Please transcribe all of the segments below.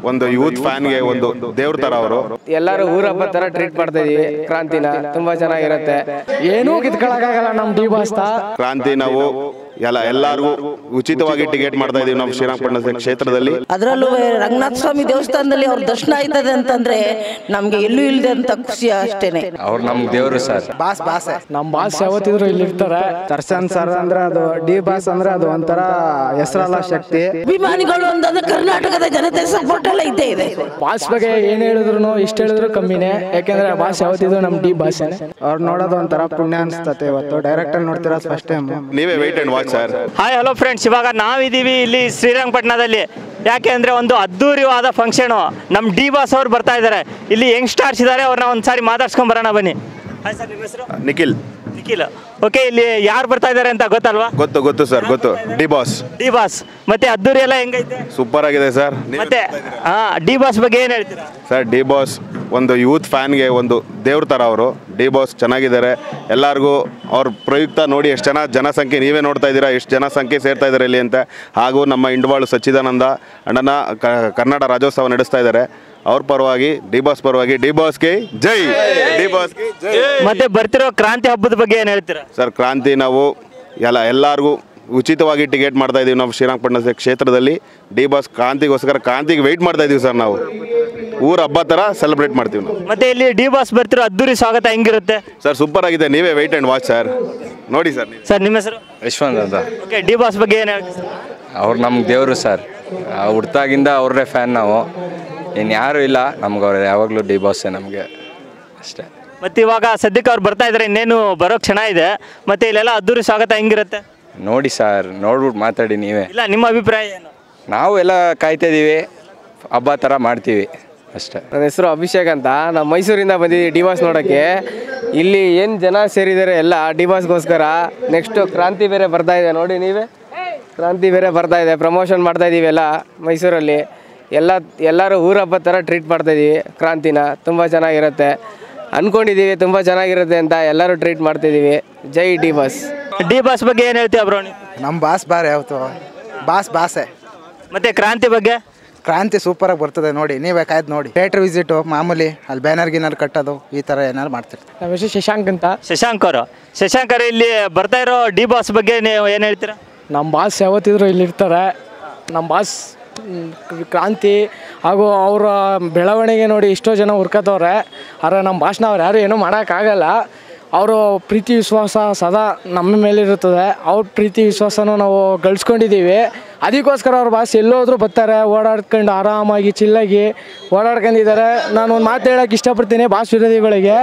ಒಂದು ಯೂತ್ ಫ್ಯಾನ್ಗೆ ಒಂದು ದೇವ್ರ ತರ ಅವರು ಎಲ್ಲರೂ ಊರ ಹಬ್ಬದ ತರ ಟ್ರೀಟ್ ಮಾಡ್ತಾ ಇದೀವಿ ಕ್ರಾಂತಿನ ತುಂಬಾ ಚೆನ್ನಾಗಿರುತ್ತೆ ಏನೂ ಕಿತ್ಕೊಳಕ್ಕಾಗಲ್ಲ ನಮ್ ಡಿ ಬಾಸ್ತ ಕ್ರಾಂತಿ ನಾವು ಎಲ್ಲ ಎಲ್ಲಾರ್ಗೂ ಉಚಿತವಾಗಿ ಟಿಕೆಟ್ ಮಾಡ್ತಾ ಇದೀವಿ ನಮ್ಮ ಶ್ರೀರಂಗಪಟ್ಟಣ ಕ್ಷೇತ್ರದಲ್ಲಿ ಅದರಲ್ಲೂ ರಂಗನಾಥ ಸ್ವಾಮಿ ದೇವಸ್ಥಾನದಲ್ಲಿ ಅವ್ರ ದರ್ಶನ ಆಯ್ತದೆ ಅಂತಂದ್ರೆ ನಮ್ಗೆ ಎಲ್ಲೂ ಇಲ್ಲದೆ ಅಂತ ಖುಷಿ ಅಷ್ಟೇನೆ ಅವ್ರು ನಮ್ಗೆ ದೇವರು ಸರ್ ಬಾಸ್ ಬಾಸ್ ನಮ್ ಬಾಸ್ ಯಾವತ್ತಿದ್ರು ಇಲ್ಲಿ ಇರ್ತಾರೆ ದರ್ಶನ್ ಸರ್ ಅಂದ್ರೆ ಅದು ಡಿ ಬಾಸ್ ಅಂದ್ರೆ ಅದು ಒಂಥರ ಹೆಸರಲ್ಲ ಶಕ್ತಿ ಅಭಿಮಾನಿಗಳು ಅಂತಂದ್ರೆ ಕರ್ನಾಟಕದ ಜನತೆ ಸಪೋರ್ಟ್ ಎಲ್ಲ ಇದ್ದೇ ಇದೆ ಬಾಸ್ ಬಗ್ಗೆ ಏನ್ ಹೇಳಿದ್ರು ಇಷ್ಟ ಹೇಳಿದ್ರು ಕಮ್ಮಿನೇ ಯಾಕೆಂದ್ರೆ ಬಾಸ್ ಯಾವತ್ತಿದ್ರು ನಮ್ ಡಿ ಬಾಸೇನೆ ಅವ್ರು ನೋಡೋದು ಒಂಥರ ಪುಣ್ಯ ಅನ್ಸ್ತತೆ ಇವತ್ತು ಡೈರೆಕ್ಟ್ ಅಲ್ಲಿ ನೋಡ್ತಿರೋದು ಫಸ್ಟ್ ಟೈಮ್ ನೀವೇ wait and watch sir hi hello friends ಇವಾಗ ನಾವಿದ್ದೀವಿ ಇಲ್ಲಿ ಶ್ರೀರಂಗಪಟ್ಟಣದಲ್ಲಿ ಯಾಕೆ ಅಂದರೆ ಒಂದು ಅದ್ದೂರಿವಾದ ಫಂಕ್ಷನು ನಮ್ಮ ಡಿ ಬಾಸ್ ಅವ್ರು ಬರ್ತಾ ಇದ್ದಾರೆ ಇಲ್ಲಿ ಯಂಗ್ ಸ್ಟಾರ್ಸ್ ಇದ್ದಾರೆ ಅವ್ರನ್ನ ಒಂದು ಸಾರಿ ಮಾತಾಡ್ಸ್ಕೊಂಡ್ ಬರೋಣ ಬನ್ನಿ ಹಾಯ್ ಸರ್ ನಿಮ್ಮ ಹೆಸರು ನಿಖಿಲ್ ನಿಖಿಲ್ ಓಕೆ ಇಲ್ಲಿ ಯಾರು ಬರ್ತಾ ಇದ್ದಾರೆ ಅಂತ ಗೊತ್ತಲ್ವಾ ಗೊತ್ತು ಗೊತ್ತು ಸರ್ ಗೊತ್ತು ಡಿ ಬಾಸ್ ಡಿ ಬಾಸ್ ಮತ್ತೆ ಅದ್ದೂರಿ ಎಲ್ಲ ಹೆಂಗೈತೆ ಸೂಪರ್ ಆಗಿದೆ ಸರ್ ಮತ್ತೆ ಹಾ ಡಿ ಬಾಸ್ ಬಗ್ಗೆ ಏನು ಹೇಳ್ತೀರಾ ಸರ್ ಡಿ ಬಾಸ್ ಒಂದು ಯೂತ್ ಫ್ಯಾನ್ಗೆ ಒಂದು ದೇವ್ರ ಥರ ಅವರು ಡಿ ಬಾಸ್ ಚೆನ್ನಾಗಿದ್ದಾರೆ ಎಲ್ಲರಿಗೂ ಅವ್ರ ಪ್ರಯುಕ್ತ ನೋಡಿ ಎಷ್ಟು ಜನ ಜನಸಂಖ್ಯೆ ನೀವೇ ನೋಡ್ತಾ ಇದ್ದೀರಾ ಎಷ್ಟು ಜನಸಂಖ್ಯೆ ಸೇರ್ತಾ ಇದ್ದಾರೆ ಇಲ್ಲಿ ಅಂತ ಹಾಗೂ ನಮ್ಮ ಇಂಡವಾಳು ಸಚ್ಚಿದಾನಂದ ಅಣ್ಣನ ಕ- ಕನ್ನಡ ರಾಜ್ಯೋತ್ಸವ ನಡೆಸ್ತಾ ಇದ್ದಾರೆ ಅವ್ರ ಪರವಾಗಿ ಡಿ ಬಾಸ್ ಪರವಾಗಿ ಡಿ ಬಾಸ್ಗೆ ಜೈ ಡಿ ಬಾಸ್ಗೆ ಜೈ ಮತ್ತೆ ಬರ್ತಿರೋ ಕ್ರಾಂತಿ ಹಬ್ಬದ ಬಗ್ಗೆ ಏನು ಹೇಳ್ತೀರಾ ಸರ್ ಕ್ರಾಂತಿ ನಾವು ಎಲ್ಲ ಎಲ್ಲರಿಗೂ ಉಚಿತವಾಗಿ ಟಿಕೆಟ್ ಮಾಡ್ತಾ ಇದೀವಿ ನಾವು ಶ್ರೀರಂಗಪಟ್ಟಣ ಕ್ಷೇತ್ರದಲ್ಲಿ ಡಿ ಬಾಸ್ ಕ್ರಾಂತಿಗೋಸ್ಕರ ಕ್ರಾಂತಿಗೆ ವೆಯ್ಟ್ ಮಾಡ್ತಾ ಇದೀವಿ ಸರ್ ನಾವು ಊರ ಹಬ್ಬ ಥರ ಸೆಲೆಬ್ರೇಟ್ ಮಾಡ್ತೀವಿ ನಾವು ಮತ್ತೆ ಇಲ್ಲಿ ಡಿ ಬಾಸ್ ಬರ್ತಿರೋ ಅದ್ದೂರಿ ಸ್ವಾಗತ ಹೆಂಗಿರುತ್ತೆ ಸರ್ ಸೂಪರ್ ಆಗಿದೆ ನೀವೇ ವೆಯ್ಟ್ ಆ್ಯಂಡ್ ವಾಚ್ ಸರ್ ನೋಡಿ ಸರ್ ನೀವು ಸರ್ ನಿಮ್ಮ ಹೆಸರು ಯಶವಂತ್ ಅಂತ ಓಕೆ ಡಿ ಬಾಸ್ ಬಗ್ಗೆ ಏನು ಹೇಳ್ತೀರಾ ಅವ್ರು ನಮ್ಗೆ ದೇವರು ಸರ್ ಹುಡ್ತಾಗಿಂದ ಅವ್ರೇ ಫ್ಯಾನ್ ನಾವು ಇನ್ನು ಯಾರು ಇಲ್ಲ ನಮ್ಗೆ ಅವ್ರು ಯಾವಾಗಲೂ ಡಿ ಬಾಸೇ ನಮಗೆ ಅಷ್ಟೇ ಮತ್ತೆ ಇವಾಗ ಸದ್ಯಕ್ಕೆ ಅವ್ರು ಬರ್ತಾ ಇದ್ದಾರೆ ಇನ್ನೇನು ಬರೋ ಕ್ಷಣ ಇದೆ ಮತ್ತೆ ಇಲ್ಲೆಲ್ಲ ಅದ್ದೂರಿ ಸ್ವಾಗತ ಹೆಂಗಿರುತ್ತೆ ನೋಡಿ ಸರ್ ನೋಡ್ಬಿಟ್ಟು ಮಾತಾಡಿ ನೀವೇ ಇಲ್ಲ ನಿಮ್ಮ ಅಭಿಪ್ರಾಯ ಏನು ನಾವು ಎಲ್ಲ ಕಾಯ್ತಾ ಇದೀವಿ ಹಬ್ಬ ಥರ ಮಾಡ್ತೀವಿ ಅಷ್ಟೇ ನನ್ನ ಹೆಸರು ಅಭಿಷೇಕ್ ಅಂತ ನಾವು ಮೈಸೂರಿಂದ ಬಂದಿದ್ದೀವಿ ಡಿ ಬಾಸ್ ನೋಡೋಕ್ಕೆ ಇಲ್ಲಿ ಏನು ಜನ ಸೇರಿದ್ದಾರೆ ಎಲ್ಲ ಡಿ ಬಾಸ್ಗೋಸ್ಕರ ನೆಕ್ಸ್ಟು ಕ್ರಾಂತಿ ಬೇರೆ ಬರ್ತಾ ಇದೆ ನೋಡಿ ನೀವೇ ಕ್ರಾಂತಿ ಬೇರೆ ಬರ್ತಾ ಇದೆ ಪ್ರಮೋಷನ್ ಮಾಡ್ತಾ ಇದೀವಿ ಎಲ್ಲ ಮೈಸೂರಲ್ಲಿ ಎಲ್ಲ ಎಲ್ಲರೂ ಊರ ಹಬ್ಬದ ಥರ ಟ್ರೀಟ್ ಮಾಡ್ತಾ ಇದೀವಿ ಕ್ರಾಂತಿನ ತುಂಬ ಚೆನ್ನಾಗಿರುತ್ತೆ ಅಂದ್ಕೊಂಡಿದ್ದೀವಿ ತುಂಬ ಚೆನ್ನಾಗಿರುತ್ತೆ ಅಂತ ಎಲ್ಲರೂ ಟ್ರೀಟ್ ಮಾಡ್ತಿದ್ದೀವಿ ಜೈ ಡಿ ಬಾಸ್ ಡಿ ಬಾಸ್ ಬಗ್ಗೆ ಏನು ಹೇಳ್ತೀಯ ಬ್ರೋ ನೀವು ನಮ್ಮ ಬಾಸ್ ಬಾರ್ ಯಾವತ್ತು ಬಾಸ್ ಬಾಸೆ ಮತ್ತೆ ಕ್ರಾಂತಿ ಬಗ್ಗೆ ಕ್ರಾಂತಿ ಸೂಪರಾಗಿ ಬರ್ತದೆ ನೋಡಿ ನೀವೇ ಕಾಯ್ದು ನೋಡಿ ಥಿಯೇಟರ್ ವಿಸಿಟು ಮಾಮೂಲಿ ಅಲ್ಲಿ ಬ್ಯಾನರ್ ಗಿನರ್ ಕಟ್ಟೋದು ಈ ಥರ ಏನಾದ್ರು ಮಾಡ್ತಿರ್ತೀವಿ ನಮ್ಮ ಹೆಸರು ಶಶಾಂಕ್ ಅಂತ ಶಶಾಂಕ್ ಅವರು ಶಶಾಂಕ್ ಅವರು ಇಲ್ಲಿ ಬರ್ತಾ ಇರೋ ಡಿ ಬಾಸ್ ಬಗ್ಗೆ ನೀವು ಏನು ಹೇಳ್ತೀರಾ ನಮ್ಮ ಬಾಸ್ ಯಾವತ್ತಿದ್ರು ಇಲ್ಲಿ ಇರ್ತಾರೆ ನಮ್ಮ ಬಾಸ್ ಮ್, ಕ್ರಾಂತಿ ಹಾಗೂ ಅವರ ಬೆಳವಣಿಗೆ ನೋಡಿ ಎಷ್ಟೋ ಜನ ಹುರ್ಕತ್ತವ್ರೆ ಆದರೆ ನಮ್ಮ ಭಾಷಣ ಅವ್ರು ಯಾರು ಏನೂ ಮಾಡೋಕ್ಕಾಗಲ್ಲ ಅವರು ಪ್ರೀತಿ ವಿಶ್ವಾಸ ಸದಾ ನಮ್ಮ ಮೇಲಿರುತ್ತದೆ ಅವ್ರ ಪ್ರೀತಿ ವಿಶ್ವಾಸನೂ ನಾವು ಗಳಿಸ್ಕೊಂಡಿದ್ದೀವಿ ಅದಕ್ಕೋಸ್ಕರ ಅವ್ರ ಬಾಸ್ ಎಲ್ಲೋದ್ರೂ ಬರ್ತಾರೆ ಓಡಾಡ್ಕೊಂಡು ಆರಾಮಾಗಿ ಚಿಲ್ಲಾಗಿ ಓಡಾಡ್ಕೊಂಡಿದ್ದಾರೆ ನಾನು ಒಂದು ಮಾತು ಹೇಳೋಕೆ ಇಷ್ಟಪಡ್ತೀನಿ ಬಾಸ್ ವಿರೋಧಿಗಳಿಗೆ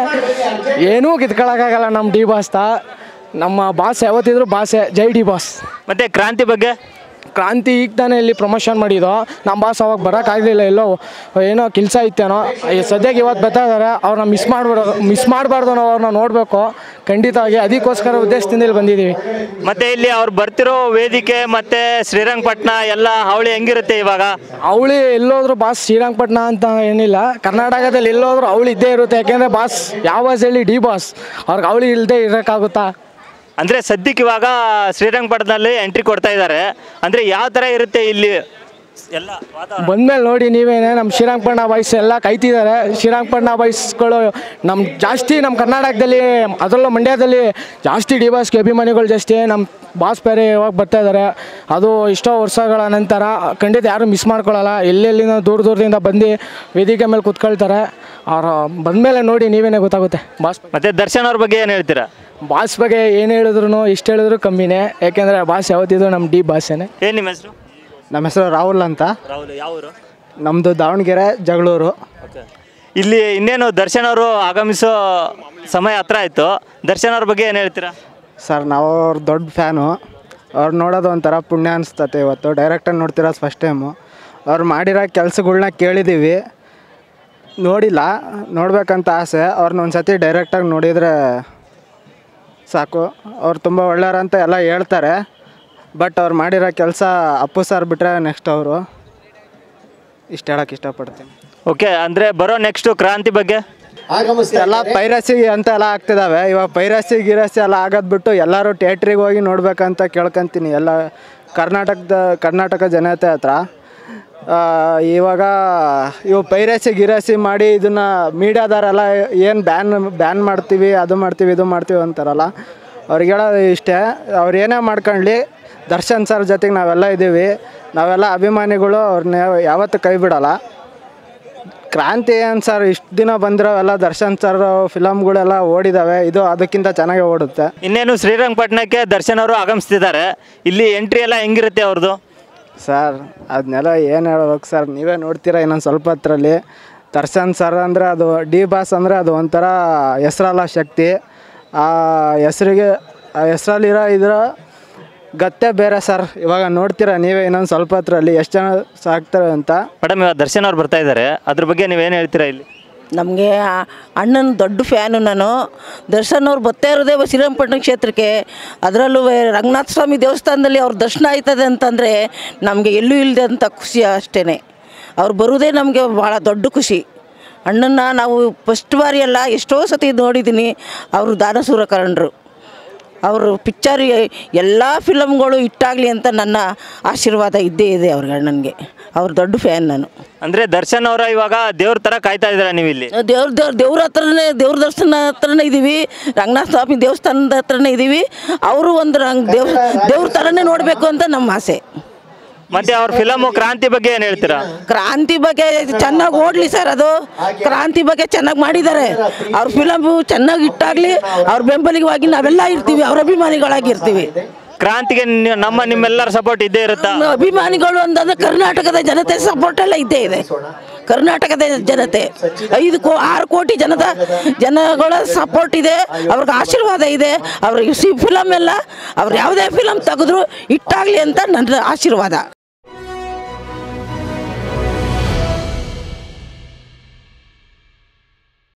ಏನೂ ಕಿತ್ಕೊಳ್ಳೋಕ್ಕಾಗಲ್ಲ ನಮ್ಮ ಡಿ ಬಾಸ್ತ ನಮ್ಮ ಬಾಸ್ ಯಾವತ್ತಿದ್ರು ಬಾಸೆ ಜೈ ಡಿ ಬಾಸ್ ಮತ್ತೆ ಕ್ರಾಂತಿ ಬಗ್ಗೆ ಕ್ರಾಂತಿ ಈಗ ತಾನೇ ಇಲ್ಲಿ ಪ್ರಮೋಷನ್ ಮಾಡಿದ್ದು ನಮ್ಮ ಬಾಸ್ ಅವಾಗ ಬರೋಕ್ಕಾಗಲಿಲ್ಲ ಎಲ್ಲೋ ಏನೋ ಕೆಲಸ ಇತ್ತೇನೋ ಈ ಸದ್ಯಕ್ಕೆ ಇವತ್ತು ಬರ್ತಾ ಇದ್ದಾರೆ ಅವ್ರನ್ನ ಮಿಸ್ ಮಾಡ್ಬಿಡೋದು ಮಿಸ್ ಮಾಡಬಾರ್ದು ನಾವು ಅವ್ರನ್ನ ನೋಡಬೇಕು ಖಂಡಿತವಾಗಿ ಅದಕ್ಕೋಸ್ಕರ ಉದ್ದೇಶದಿಂದ ಇಲ್ಲಿ ಬಂದಿದ್ದೀವಿ ಮತ್ತೆ ಇಲ್ಲಿ ಅವ್ರು ಬರ್ತಿರೋ ವೇದಿಕೆ ಮತ್ತೆ ಶ್ರೀರಂಗಪಟ್ಟಣ ಎಲ್ಲ ಹಾವಳಿ ಹೆಂಗಿರುತ್ತೆ ಇವಾಗ ಅವಳಿ ಎಲ್ಲೋದ್ರು ಬಾಸ್ ಶ್ರೀರಂಗಪಟ್ಟಣ ಅಂತ ಏನಿಲ್ಲ ಕರ್ನಾಟಕದಲ್ಲಿ ಎಲ್ಲೋದ್ರು ಅವಳಿ ಇದ್ದೇ ಇರುತ್ತೆ ಯಾಕೆಂದರೆ ಬಾಸ್ ಯಾವ ಬಾಸ್ ಹೇಳಿ ಡಿ ಬಾಸ್ ಅವ್ರಿಗೆ ಅವಳಿ ಇಲ್ಲದೆ ಇರೋಕ್ಕಾಗುತ್ತಾ ಅಂದ್ರೆ ಸದ್ಯಕ್ಕೆ ಇವಾಗ ಶ್ರೀರಂಗಪಟ್ಟಣದಲ್ಲಿ ಎಂಟ್ರಿ ಕೊಡ್ತಾ ಇದ್ದಾರೆ ಅಂದ್ರೆ ಯಾವ ಥರ ಇರುತ್ತೆ ಇಲ್ಲಿ ಎಲ್ಲ ವಾತಾವರಣ ಬಂದ್ಮೇಲೆ ನೋಡಿ ನೀವೇನೆ ನಮ್ಮ ಶ್ರೀರಂಗಪಟ್ಟಣ ಬಾಯ್ಸ್ ಎಲ್ಲ ಕಾಯ್ತಿದ್ದಾರೆ ಶ್ರೀರಂಗಪಟ್ಟಣ ಬಾಯ್ಸ್ಗಳು ನಮ್ಮ ಜಾಸ್ತಿ ನಮ್ಮ ಕರ್ನಾಟಕದಲ್ಲಿ ಅದರಲ್ಲೂ ಮಂಡ್ಯದಲ್ಲಿ ಜಾಸ್ತಿ ಡಿ ಬಾಸ್ಗೆ ಅಭಿಮಾನಿಗಳು ಜಾಸ್ತಿ ನಮ್ಮ ಬಾಸ್ ಬೇರೆ ಇವಾಗ ಬರ್ತಾ ಇದ್ದಾರೆ ಅದು ಎಷ್ಟೋ ವರ್ಷಗಳ ನಂತರ ಖಂಡಿತ ಯಾರು ಮಿಸ್ ಮಾಡ್ಕೊಳ್ಳಲ್ಲ ಎಲ್ಲೆಲ್ಲಿಂದ ದೂರ ದೂರದಿಂದ ಬಂದು ವೇದಿಕೆ ಮೇಲೆ ಕೂತ್ಕೊಳ್ತಾರೆ ಅವ್ರು ಬಂದಮೇಲೆ ನೋಡಿ ನೀವೇನೇ ಗೊತ್ತಾಗುತ್ತೆ ಬಾಸ್ ಮತ್ತೆ ದರ್ಶನ್ ಅವ್ರ ಬಗ್ಗೆ ಏನು ಹೇಳ್ತೀರಾ ಬಾಸ್ ಬಗ್ಗೆ ಏನು ಹೇಳಿದ್ರು ಇಷ್ಟು ಹೇಳಿದ್ರು ಕಮ್ಮಿನೇ ಯಾಕೆಂದರೆ ಬಾಸ್ ಯಾವತ್ತಿದ್ರು ನಮ್ಮ ಡಿ ಬಾಸೇನೆ ಏನು ನಿಮ್ಮ ಹೆಸರು ನಮ್ಮ ಹೆಸರು ರಾಹುಲ್ ಅಂತ ರಾಹುಲ್ ಯಾವ ಊರು ನಮ್ಮದು ದಾವಣಗೆರೆ ಜಗಳೂರು ಇಲ್ಲಿ ಇನ್ನೇನು ದರ್ಶನ್ ಅವರು ಆಗಮಿಸೋ ಸಮಯ ಹತ್ರ ಆಯಿತು ದರ್ಶನ್ ಅವ್ರ ಬಗ್ಗೆ ಏನು ಹೇಳ್ತೀರಾ ಸರ್ ನಾವು ಅವ್ರ ದೊಡ್ಡ ಫ್ಯಾನು ಅವ್ರು ನೋಡೋದು ಒಂಥರ ಪುಣ್ಯ ಅನಿಸ್ತತೆ ಇವತ್ತು ಡೈರೆಕ್ಟಾಗಿ ನೋಡ್ತಿರೋದು ಫಸ್ಟ್ ಟೈಮು ಅವ್ರು ಮಾಡಿರೋ ಕೆಲಸಗಳ್ನ ಕೇಳಿದ್ದೀವಿ ನೋಡಿಲ್ಲ ನೋಡ್ಬೇಕಂತ ಆಸೆ ಅವ್ರನ್ನ ಒಂದು ಸತಿ ಡೈರೆಕ್ಟಾಗಿ ನೋಡಿದರೆ ಸಾಕು ಅವ್ರು ತುಂಬ ಒಳ್ಳೆಯವ್ರಂತ ಎಲ್ಲ ಹೇಳ್ತಾರೆ ಬಟ್ ಅವ್ರು ಮಾಡಿರೋ ಕೆಲಸ ಅಪ್ಪು ಸರ್ ಬಿಟ್ಟರೆ ನೆಕ್ಸ್ಟ್ ಅವರು ಇಷ್ಟು ಹೇಳೋಕೆ ಇಷ್ಟಪಡ್ತೀನಿ ಓಕೆ ಅಂದರೆ ಬರೋ ನೆಕ್ಸ್ಟು ಕ್ರಾಂತಿ ಬಗ್ಗೆ ಎಲ್ಲ ಪೈರಸಿ ಅಂತ ಎಲ್ಲ ಆಗ್ತಿದಾವೆ ಇವಾಗ ಪೈರಸಿ ಗಿರಸಿ ಎಲ್ಲ ಆಗೋದು ಬಿಟ್ಟು ಎಲ್ಲರೂ ಥಿಯೇಟ್ರಿಗೆ ಹೋಗಿ ನೋಡ್ಬೇಕಂತ ಕೇಳ್ಕೊಂತೀನಿ ಎಲ್ಲ ಕರ್ನಾಟಕದ ಕರ್ನಾಟಕ ಜನತೆ ಹತ್ರ ಆ, ಇವಾಗ ಇವು ಪೈರಸಿ ಗಿರಸಿ ಮಾಡಿ ಇದನ್ನು ಮೀಡಿಯಾದವರೆಲ್ಲ ಏನು ಬ್ಯಾನ್ ಬ್ಯಾನ್ ಮಾಡ್ತೀವಿ ಅದು ಮಾಡ್ತೀವಿ ಇದು ಮಾಡ್ತೀವಿ ಅಂತಾರಲ್ಲ ಅವ್ರಿಗೆ ಹೇಳೋದು ಇಷ್ಟೇ ಅವ್ರು ಏನೇ ಮಾಡ್ಕೊಳ್ಳಿ ದರ್ಶನ್ ಸರ್ ಜೊತೆಗೆ ನಾವೆಲ್ಲ ಇದ್ದೀವಿ ನಾವೆಲ್ಲ ಅಭಿಮಾನಿಗಳು ಅವ್ರನ್ನ ಯಾವತ್ತೂ ಕೈ ಬಿಡಲ್ಲ ಕ್ರಾಂತಿ ಏನು ಸರ್ ಇಷ್ಟು ದಿನ ಬಂದಿರೋವೆಲ್ಲ ದರ್ಶನ್ ಸರ್ ಫಿಲಮ್ಗಳೆಲ್ಲ ಓಡಿದಾವೆ ಇದು ಅದಕ್ಕಿಂತ ಚೆನ್ನಾಗೇ ಓಡುತ್ತೆ ಇನ್ನೇನು ಶ್ರೀರಂಗಪಟ್ಟಣಕ್ಕೆ ದರ್ಶನ್ ಅವರು ಆಗಮಿಸ್ತಿದ್ದಾರೆ ಇಲ್ಲಿ ಎಂಟ್ರಿ ಎಲ್ಲ ಹೆಂಗಿರುತ್ತೆ ಅವ್ರದ್ದು ಸರ್ ಅದನ್ನೆಲ್ಲ ಏನು ಹೇಳ್ಬೇಕು ಸರ್ ನೀವೇ ನೋಡ್ತೀರಾ ಇನ್ನೊಂದು ಸ್ವಲ್ಪ ಹೊತ್ತರಲ್ಲಿ ದರ್ಶನ್ ಸರ್ ಅಂದರೆ ಅದು ಡಿ ಬಾಸ್ ಅಂದರೆ ಅದು ಒಂಥರ ಹೆಸ್ರಲ್ಲ ಶಕ್ತಿ ಆ ಹೆಸ್ರಿಗೆ ಆ ಹೆಸ್ರಲ್ಲಿರೋ ಇದ್ರ ಗತ್ತೆ ಬೇರೆ ಸರ್ ಇವಾಗ ನೋಡ್ತೀರಾ ನೀವೇ ಇನ್ನೊಂದು ಸ್ವಲ್ಪ ಹೊತ್ತರಲ್ಲಿ ಎಷ್ಟು ಜನ ಸಾಕ್ತಾರೆ ಅಂತ ಮೇಡಮ್ ಇವಾಗ ದರ್ಶನ್ ಅವ್ರು ಬರ್ತಾ ಇದ್ದಾರೆ ಅದ್ರ ಬಗ್ಗೆ ನೀವೇನು ಹೇಳ್ತೀರಾ ಇಲ್ಲಿ ನಮಗೆ ಅಣ್ಣನ ದೊಡ್ಡ ಫ್ಯಾನು ನಾನು ದರ್ಶನ್ ಅವ್ರು ಬರ್ತಾ ಇರೋದೇ ಶ್ರೀರಂಗಪಟ್ಟಣ ಕ್ಷೇತ್ರಕ್ಕೆ ಅದರಲ್ಲೂ ರಂಗನಾಥ ಸ್ವಾಮಿ ದೇವಸ್ಥಾನದಲ್ಲಿ ಅವ್ರ ದರ್ಶನ ಆಯ್ತದೆ ಅಂತಂದರೆ ನಮಗೆ ಎಲ್ಲೂ ಇಲ್ಲದೆ ಅಂತ ಖುಷಿ ಅಷ್ಟೇ ಅವ್ರು ಬರೋದೇ ನಮಗೆ ಭಾಳ ದೊಡ್ಡ ಖುಷಿ ಅಣ್ಣನ ನಾವು ಫಸ್ಟ್ ಬಾರಿ ಅಲ್ಲ ಎಷ್ಟೋ ಸತಿ ನೋಡಿದ್ದೀನಿ ಅವರು ದಾನಸೂರ ಕರಣರು ಅವರು ಪಿಕ್ಚರ್ ಎಲ್ಲ ಫಿಲಮ್ಗಳು ಹಿಟ್ಟಾಗಲಿ ಅಂತ ನನ್ನ ಆಶೀರ್ವಾದ ಇದ್ದೇ ಇದೆ ಅವ್ರಿಗೆ ಅಣ್ಣನಿಗೆ ಅವ್ರ ದೊಡ್ಡ ಫ್ಯಾನ್ ನಾನು ಅಂದ್ರೆ ದರ್ಶನ್ ಅವರ ಇವಾಗ ದೇವ್ರ ತರ ಕಾಯ್ತಾ ಇದ್ದೀರಾ ನೀವು ಇಲ್ಲಿ ದೇವ್ರ ದೇವ್ರ ದೇವ್ರ ಹತ್ರನೇ ದೇವ್ರ ದರ್ಶನ ಹತ್ರನೇ ಇದ್ದೀವಿ ರಂಗನಾಥ ಸ್ವಾಮಿ ದೇವಸ್ಥಾನದ ಹತ್ರನೇ ಇದ್ದೀವಿ ಅವರು ಒಂದು ರಂಗ್ ದೇವ್ರ ದೇವ್ರ ಥರನೇ ನೋಡಬೇಕು ಅಂತ ನಮ್ಮ ಆಸೆ ಮತ್ತೆ ಅವ್ರ ಫಿಲಮು ಕ್ರಾಂತಿ ಬಗ್ಗೆ ಏನು ಹೇಳ್ತೀರಾ ಕ್ರಾಂತಿ ಬಗ್ಗೆ ಚೆನ್ನಾಗಿ ಓಡಲಿ ಸರ್ ಅದು ಕ್ರಾಂತಿ ಬಗ್ಗೆ ಚೆನ್ನಾಗಿ ಮಾಡಿದ್ದಾರೆ ಅವ್ರ ಫಿಲಮು ಚೆನ್ನಾಗಿ ಇಟ್ಟಾಗಲಿ ಅವ್ರ ಬೆಂಬಲಿಗವಾಗಿ ನಾವೆಲ್ಲ ಇರ್ತೀವಿ ಅವ್ರ ಅಭಿಮಾನಿಗಳಾಗಿರ್ತೀವಿ ಕ್ರಾಂತಿಗೆ ನಿ- ನಮ್ಮ ನಿಮ್ಮೆಲ್ಲರ ಸಪೋರ್ಟ್ ಇದ್ದೇ ಇರುತ್ತಾ ನಮ್ಮ ಅಭಿಮಾನಿಗಳು ಅಂತಂದ್ರೆ ಕರ್ನಾಟಕದ ಜನತೆ ಸಪೋರ್ಟ್ ಎಲ್ಲ ಇದ್ದೇ ಇದೆ ಕರ್ನಾಟಕದ ಜನತೆ ಐದು ಕೋ ಆರು ಕೋಟಿ ಜನದ ಜನಗಳ ಸಪೋರ್ಟ್ ಇದೆ ಅವ್ರಿಗೆ ಆಶೀರ್ವಾದ ಇದೆ ಅವ್ರಿಗೆ ಸಿ ಫಿಲಮ್ ಎಲ್ಲ ಅವ್ರು ಯಾವುದೇ ಫಿಲಮ್ ತೆಗೆದ್ರು ಇಟ್ಟಾಗಲಿ ಅಂತ ನನ್ನ ಆಶೀರ್ವಾದ